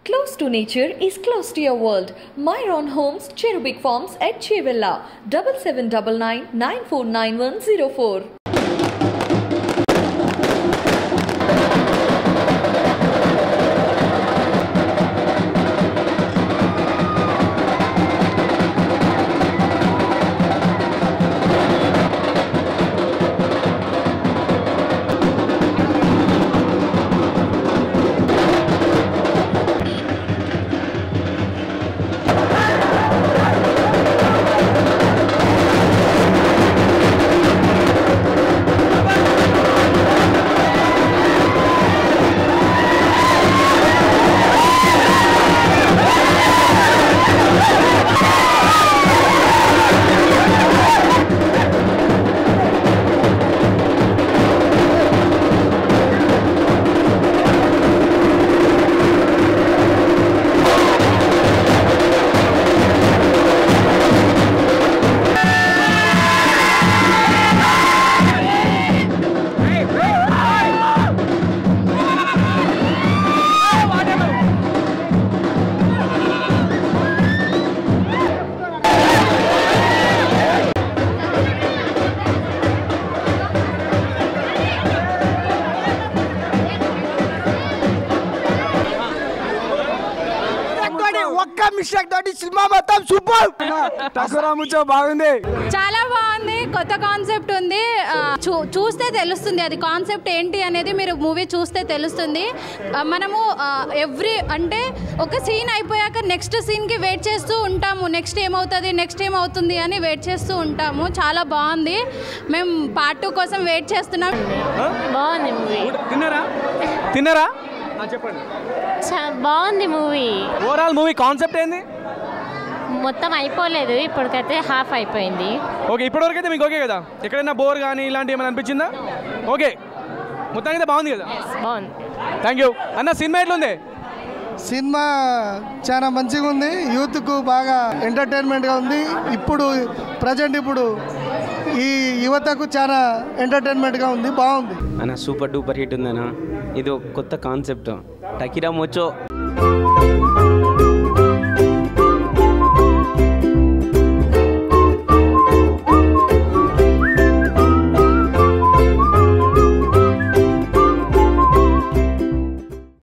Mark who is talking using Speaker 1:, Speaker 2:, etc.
Speaker 1: Close to nature is close to your world. Myron Homes, Cherubic Farms at Chevilla, 7799 949104.
Speaker 2: తోటి ఒక్క mistake తోటి cinema మొత్తం super
Speaker 3: టకురా ముచ్చో బాగుంది
Speaker 4: చాలా బాగుంది కొత్త కాన్సెప్ట్ ఉంది ఆ, చూ- చూస్తే తెలుస్తుంది అది కాన్సెప్ట్ ఏంటి అనేది మీరు మూవీ చూస్తే తెలుస్తుంది ఆ, మనము ఎవ్రీ అంటే ఒక సీన్ అయిపోయాక నెక్స్ట్ సీన్కి వెయిట్ చేస్తూ ఉంటాము నెక్స్ట్ ఏమవుతుంది నెక్స్ట్ ఏమవుతుంది అని వెయిట్ చేస్తూ ఉంటాము చాలా బాగుంది మేము పార్ట్ టూ కోసం వెయిట్ చేస్తున్నాం
Speaker 5: బాగుంది మూవీ
Speaker 3: తిన్నారా తిన్నారా ఆ, చెప్పండి
Speaker 5: బాగుంది మూవీ
Speaker 3: ఓవరాల్ మూవీ కాన్సెప్ట్ ఏంది
Speaker 5: మొత్తం అయిపోలేదు ఇప్పటికైతే హాఫ్ అయిపోయింది
Speaker 3: ఓకే ఇప్పటివరకు అయితే మీకు ఓకే కదా ఎక్కడైనా బోర్ కానీ ఇలాంటి ఏమైనా అనిపించిందా ఓకే మొత్తానికి అయితే బాగుంది కదా
Speaker 5: బాగుంది
Speaker 3: థ్యాంక్ యూ అన్న సినిమా ఎట్లుంది
Speaker 2: సినిమా చాలా మంచిగా ఉంది యూత్కు బాగా ఎంటర్టైన్మెంట్గా ఉంది ఇప్పుడు ప్రజెంట్ ఇప్పుడు ఈ యువతకు చాలా ఎంటర్టైన్మెంట్గా ఉంది బాగుంది
Speaker 6: అన్న సూపర్ డూపర్ హిట్ ఉందన్న ఇది ఒక కొత్త కాన్సెప్ట్ టకిరా మోచో